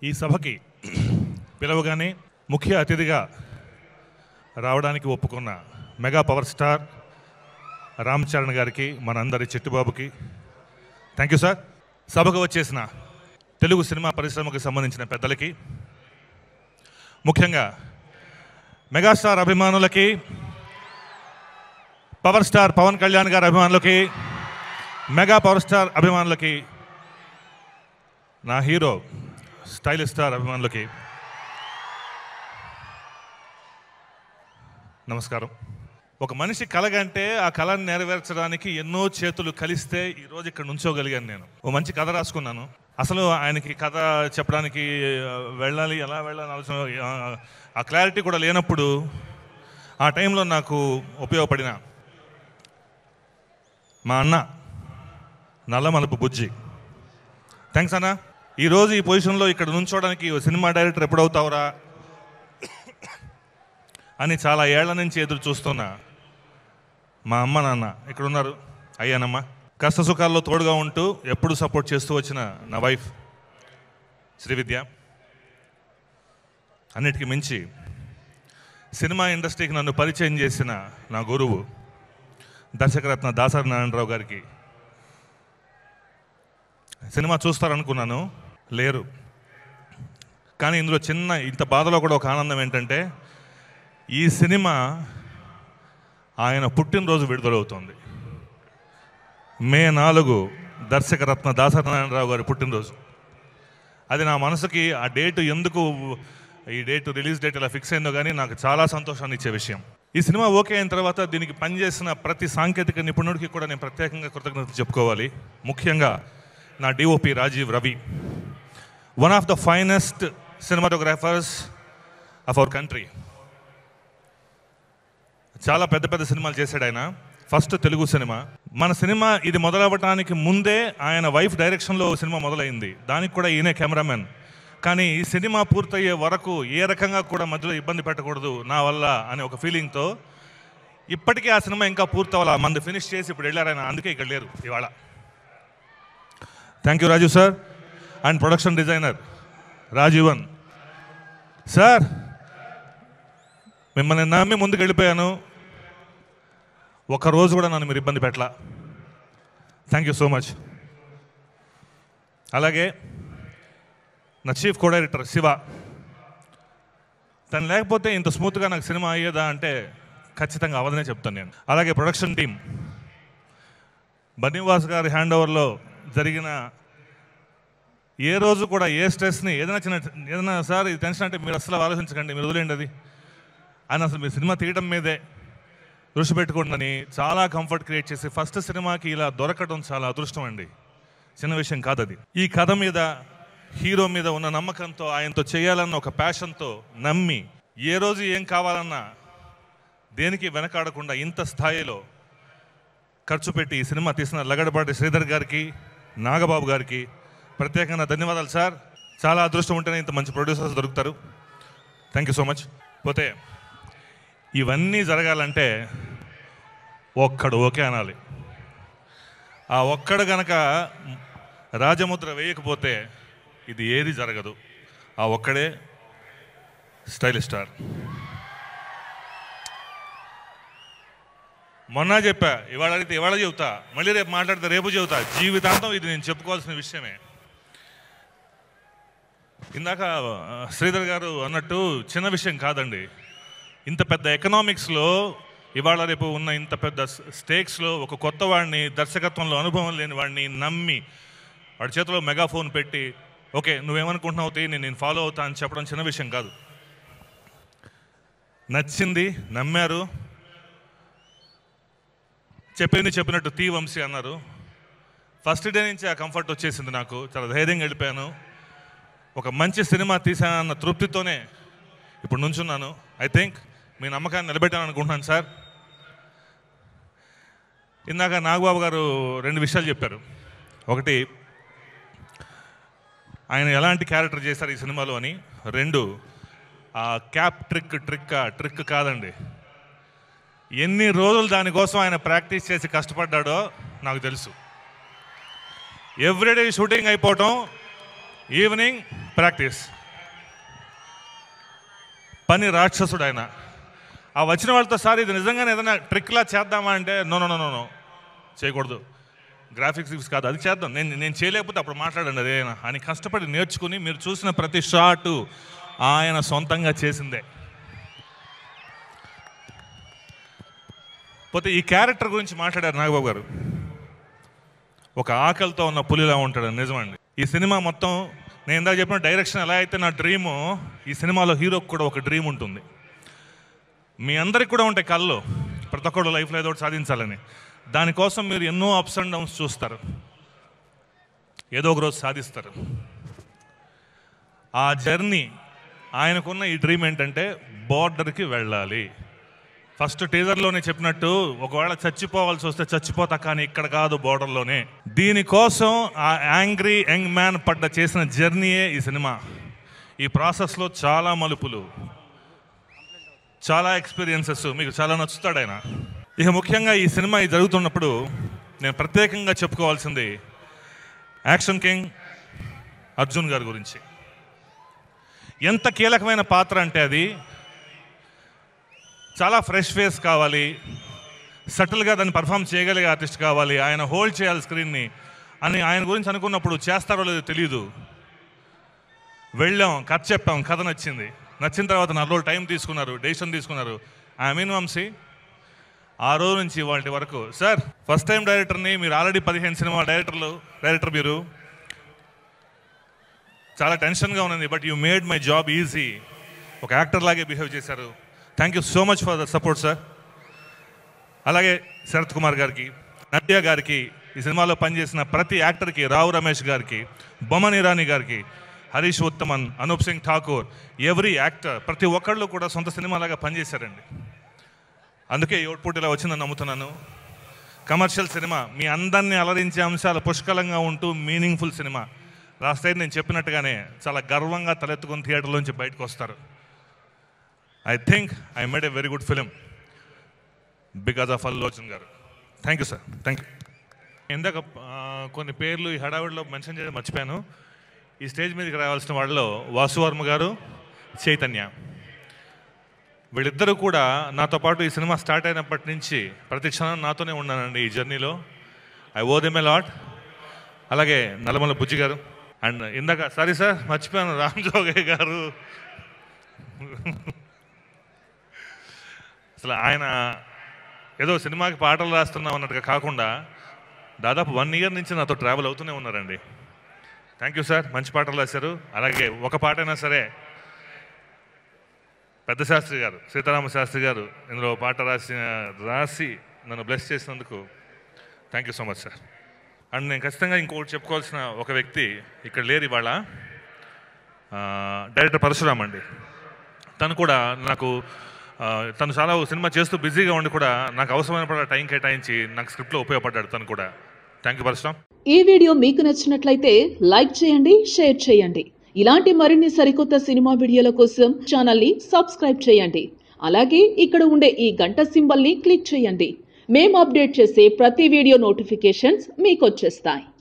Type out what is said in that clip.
ఈ సభకి పిలవగానే ముఖ్య అతిథిగా రావడానికి ఒప్పుకున్న mega power star Ram Charan గారికి మనందరి చిట్టుబాబుకి థ్యాంక్ యూ సార్ సభకు వచ్చేసిన తెలుగు సినిమా పరిశ్రమకు సంబంధించిన పెద్దలకి ముఖ్యంగా మెగాస్టార్ అభిమానులకి పవర్ స్టార్ పవన్ కళ్యాణ్ గారి అభిమానులకి మెగా పవర్ స్టార్ అభిమానులకి నా హీరో స్టైలిష్ స్టార్ అభిమానులకి నమస్కారం ఒక మనిషి కలగంటే ఆ కళను నెరవేర్చడానికి ఎన్నో చేతులు కలిస్తే ఈరోజు ఇక్కడ నుంచోగలిగాను నేను ఓ మంచి కథ రాసుకున్నాను అసలు ఆయనకి కథ చెప్పడానికి ఆ, వెళ్ళాలి ఎలా వెళ్ళాలి ఆలోచన ఆ, ఆ క్లారిటీ కూడా లేనప్పుడు ఆ టైంలో నాకు ఉపయోగపడిన మా అన్న నల్లమలుపు బుజ్జి థ్యాంక్స్ అన్న ఈరోజు ఈ పొజిషన్లో ఇక్కడ నుంచోడానికి ఓ సినిమా డైరెక్టర్ ఎప్పుడవుతావురా అని చాలా ఏళ్ల నుంచి ఎదురు చూస్తున్న మా అమ్మ నాన్న ఇక్కడ ఉన్నారు అయ్యానమ్మ కష్ట సుఖాల్లో తోడుగా ఉంటూ ఎప్పుడు సపోర్ట్ చేస్తూ వచ్చిన నా వైఫ్ శ్రీవిద్య అన్నిటికీ మించి సినిమా ఇండస్ట్రీకి నన్ను పరిచయం చేసిన నా గురువు దర్శకరత్న దాసరి నారాయణరావు గారికి సినిమా చూస్తారనుకున్నాను లేరు కానీ ఇందులో చిన్న ఇంత బాధలో కూడా ఒక ఆనందం ఏంటంటే ఈ సినిమా ఆయన పుట్టినరోజు విడుదలవుతోంది మే నాలుగు దర్శకరత్న దాసనారాయణరావు గారి పుట్టినరోజు అది నా మనసుకి ఆ డేట్ ఎందుకు ఈ డేట్ రిలీజ్ డేట్ ఇలా ఫిక్స్ అయిందో కానీ నాకు చాలా సంతోషాన్ని ఇచ్చే విషయం ఈ సినిమా ఓకే అయిన తర్వాత దీనికి పనిచేసిన ప్రతి సాంకేతిక నిపుణుడికి కూడా నేను ప్రత్యేకంగా కృతజ్ఞత చెప్పుకోవాలి ముఖ్యంగా నా DOP Rajeev Ravi one of the finest cinematographers of our country చాలా పెద్ద పెద్ద సినిమాలు చేశాడు ఆయన ఫస్ట్ తెలుగు సినిమా మన సినిమా ఇది మొదలవ్వటానికి ముందే ఆయన వైఫ్ డైరెక్షన్లో ఓ సినిమా మొదలైంది దానికి కూడా ఈయనే కెమెరామెన్ కానీ ఈ సినిమా పూర్తయ్యే వరకు ఏ రకంగా కూడా మధ్యలో ఇబ్బంది పెట్టకూడదు నా వల్ల అనే ఒక ఫీలింగ్తో ఇప్పటికీ ఆ సినిమా ఇంకా పూర్తవ్వాల మంది ఫినిష్ చేసి ఇప్పుడు వెళ్ళారు ఆయన అందుకే ఇక్కడ లేరు ఇవాళ thank you Rajeev sir and production designer Rajeevan sir మిమ్మల్ని నమ్మి ముందుకు వెళ్ళిపోయాను ఒక రోజు కూడా నన్ను మీరు ఇబ్బంది పెట్టలా థ్యాంక్ యూ సో మచ్ అలాగే నా చీఫ్ కో డైరెక్టర్ శివ తను లేకపోతే ఇంత స్మూత్గా నాకు సినిమా అయ్యేదా అంటే ఖచ్చితంగా అవదనే చెప్తాను నేను అలాగే ప్రొడక్షన్ టీం బన్నీవాస్ గారి హ్యాండ్ ఓవర్లో జరిగిన ఏ రోజు కూడా ఏ స్ట్రెస్ని ఏదైనా చిన్న ఏదైనా సార్ ఇది టెన్షన్ అంటే మీరు అసలు ఆలోచించకండి మీరు వదిలేండి అది ఆయన అసలు మీ సినిమా తీయడం మీదే దృష్టి పెట్టుకోండి చాలా కంఫర్ట్ క్రియేట్ చేసి ఫస్ట్ సినిమాకి ఇలా దొరకడం చాలా అదృష్టం అండి చిన్న విషయం కాదు అది ఈ కథ మీద హీరో మీద ఉన్న నమ్మకంతో ఆయనతో చేయాలన్న ఒక ప్యాషన్తో నమ్మి ఏ రోజు ఏం కావాలన్నా దేనికి వెనకాడకుండా ఇంత స్థాయిలో ఖర్చు పెట్టి ఈ సినిమా తీసిన లగడపాటి శ్రీధర్ గారికి నాగబాబు గారికి ప్రత్యేకంగా ధన్యవాదాలు సార్ చాలా అదృష్టం ఉంటేనే ఇంత మంచి ప్రొడ్యూసర్స్ దొరుకుతారు థ్యాంక్ యూ సో మచ్ పోతే ఇవన్నీ జరగాలంటే ఒక్కడు ఓకే అనాలి ఆ ఒక్కడు గనక రాజముద్ర వేయకపోతే ఇది ఏది జరగదు ఆ ఒక్కడే స్టైల్ స్టార్ మొన్న చెప్పా ఇవాళ అడిగితే ఇవాళ చెబుతా మళ్ళీ రేపు మాట్లాడితే రేపు చెబుతా జీవితాంతం ఇది నేను చెప్పుకోవాల్సిన విషయమే ఇందాక ఆ, శ్రీధర్ గారు అన్నట్టు చిన్న విషయం కాదండి ఇంత పెద్ద ఎకనామిక్స్లో ఇవాళ రేపు ఉన్న ఇంత పెద్ద స్టేక్స్లో ఒక కొత్త వాడిని దర్శకత్వంలో అనుభవం లేని వాడిని నమ్మి వాడి చేతిలో మెగాఫోన్ పెట్టి ఓకే నువ్వేమనుకుంటున్నావు తీ, నేను నేను ఫాలో అవుతా అని చెప్పడం చిన్న విషయం కాదు నచ్చింది నమ్మారు చెప్పింది చెప్పినట్టు తీ వంశీ అన్నారు ఫస్ట్ డే నుంచి ఆ కంఫర్ట్ వచ్చేసింది నాకు చాలా ధైర్యంగా వెళ్ళిపోయాను ఒక మంచి సినిమా తీసానన్న తృప్తితోనే ఇప్పుడు నుంచున్నాను ఐ థింక్ మీ నమ్మకాన్ని నిలబెట్టాను అనుకుంటున్నాను సార్ ఇందాక నాగబాబు గారు రెండు విషయాలు చెప్పారు ఒకటి ఆయన ఎలాంటి క్యారెక్టర్ చేశారు ఈ సినిమాలో అని రెండు ఆ క్యాప్ ట్రిక్ ట్రిక్ ట్రిక్ కాదండి ఎన్ని రోజులు దానికోసం ఆయన ప్రాక్టీస్ చేసి కష్టపడ్డాడో నాకు తెలుసు ఎవ్రీడే షూటింగ్ అయిపోవటం ఈవినింగ్ ప్రాక్టీస్ పని రాక్షసుడు ఆయన ఆ వచ్చిన వాళ్ళతో సార్ ఇది నిజంగానే ఏదైనా ట్రిక్లా చేద్దామా అంటే నో నో నో నో చేయకూడదు గ్రాఫిక్స్ ఇవ్స్ కాదు అది చేద్దాం నేను నేను చేయలేకపోతే అప్పుడు మాట్లాడండి అదేనా అని కష్టపడి నేర్చుకుని మీరు చూసిన ప్రతి షాటు ఆయన సొంతంగా చేసిందే పోతే ఈ క్యారెక్టర్ గురించి మాట్లాడారు నాగబాబు గారు ఒక ఆకలితో ఉన్న పులిలా ఉంటాడు నిజమండి ఈ సినిమా మొత్తం నేను ఇందాక చెప్పిన డైరెక్షన్ ఎలా అయితే నా డ్రీము ఈ సినిమాలో హీరోకి కూడా ఒక డ్రీమ్ ఉంటుంది మీ అందరికి కూడా ఉంటాయి కళ్ళు ప్రతి ఒక్కరు లైఫ్లో ఏదో ఒకటి సాధించాలని దానికోసం మీరు ఎన్నో అప్స్ అండ్ డౌన్స్ చూస్తారు ఏదో ఒక రోజు సాధిస్తారు ఆ జర్నీ ఆయనకున్న ఈ డ్రీమ్ ఏంటంటే బార్డర్కి వెళ్ళాలి ఫస్ట్ టీజర్లోనే చెప్పినట్టు ఒకవేళ చచ్చిపోవాల్సి వస్తే చచ్చిపోతా కానీ ఇక్కడ కాదు బోర్డర్లోనే దీనికోసం ఆ యాంగ్రీ యంగ్ మ్యాన్ పడ్డ చేసిన జర్నీయే ఈ సినిమా ఈ ప్రాసెస్లో చాలా మలుపులు చాలా ఎక్స్పీరియన్సెస్ మీకు చాలా నచ్చుతాడు ఆయన ఇక ముఖ్యంగా ఈ సినిమా ఇది జరుగుతున్నప్పుడు నేను ప్రత్యేకంగా చెప్పుకోవాల్సింది యాక్షన్ కింగ్ అర్జున్ గారి గురించి ఎంత కీలకమైన పాత్ర అంటే అది చాలా ఫ్రెష్ ఫేస్ కావాలి సటిల్గా దాన్ని పర్ఫామ్ చేయగలిగే ఆర్టిస్ట్ కావాలి ఆయన హోల్డ్ చేయాలి స్క్రీన్ని అని ఆయన గురించి అనుకున్నప్పుడు చేస్తారో లేదో తెలియదు వెళ్ళాం కథ చెప్పాం కథ నచ్చింది నచ్చిన తర్వాత నా రోజు టైం తీసుకున్నారు డెసిషన్ తీసుకున్నారు ఐ మీన్ వంశీ ఆ రోజు నుంచి వాటి వరకు సార్ ఫస్ట్ టైం డైరెక్టర్ని మీరు ఆల్రెడీ పదిహేను సినిమా డైరెక్టర్లు డైరెక్టర్ మీరు చాలా టెన్షన్గా ఉన్నది but you made my job easy ఒక యాక్టర్ లాగే బిహేవ్ చేశారు thank you so much for the support sir అలాగే శరత్ కుమార్ గారికి నట్య గారికి ఈ సినిమాలో పనిచేసిన ప్రతి యాక్టర్కి రావు రమేష్ గారికి బొమ్మన్ ఇరానీ గారికి హరీష్ ఉత్తమన్ అనూప్ సింగ్ ఠాకూర్ ఎవ్రీ యాక్టర్ ప్రతి ఒక్కళ్ళు కూడా సొంత సినిమాలాగా పనిచేశారండి అందుకే ఈ అవుట్పుట్ ఇలా వచ్చిందని నమ్ముతున్నాను కమర్షియల్ సినిమా మీ అందరినీ అలరించే అంశాలు పుష్కలంగా ఉంటూ మీనింగ్ఫుల్ సినిమా లాస్ట్ టైం నేను చెప్పినట్టుగానే చాలా గర్వంగా తలెత్తుకుని థియేటర్లోంచి బయటకు వస్తారు I think I made a very good film because of Allochan గారు thank you sir thank you ఇందాక ఆ, కొన్ని పేర్లు ఈ హడావిడిలో మెన్షన్ చేయడం మర్చిపోయాను ఈ స్టేజ్ మీదకి రావాల్సిన వాళ్ళలో వాసువర్మ గారు చైతన్య వీళ్ళిద్దరూ కూడా నాతో పాటు ఈ సినిమా స్టార్ట్ అయినప్పటి నుంచి ప్రతి క్షణం నాతోనే ఉన్నానండి ఈ జర్నీలో I owe them a lot అలాగే నల్లమల బుజ్జి గారు అండ్ ఇందాక సారీ సార్ మర్చిపోయాను రామ్ జోగయ్య గారు అసలు ఆయన ఏదో సినిమాకి పాటలు రాస్తున్నాం అన్నట్టుగా కాకుండా దాదాపు వన్ ఇయర్ నుంచి నాతో ట్రావెల్ అవుతూనే ఉన్నారండి థ్యాంక్ యూ సార్ మంచి పాటలు రాశారు అలాగే ఒక పాటైనా సరే పెద్ద శాస్త్రి గారు సీతారామ శాస్త్రి గారు ఇందులో పాట రాసి రాసి నన్ను బ్లెస్ చేసినందుకు thank you so much sir and నేను ఖచ్చితంగా ఇంకొకటి చెప్పుకోవాల్సిన ఒక వ్యక్తి ఇక్కడ లేరు ఇవాళ ఆ, డైరెక్టర్ పరశురామ్ అండి తను కూడా నాకు ఆ, తను చాలా సినిమా చేస్తూ బిజీగా ఉండి కూడా నాకు అవసరమైన టైం కేటాయించి నాకు స్క్రిప్ట్లో ఉపయోగపడ్డాడు తను కూడా థ్యాంక్ యూ పరశురామ్ ఈ వీడియో మీకు నచ్చినట్లయితే లైక్ చేయండి షేర్ చేయండి ఇలాంటి మరిన్ని సరికొత్త సినిమా వీడియోల కోసం ఛానల్ని సబ్స్క్రైబ్ చేయండి అలాగే ఇక్కడ ఉండే ఈ గంట సింబల్ని క్లిక్ చేయండి మేము అప్డేట్ చేసే ప్రతి వీడియో నోటిఫికేషన్స్ మీకు వచ్చేస్తాయి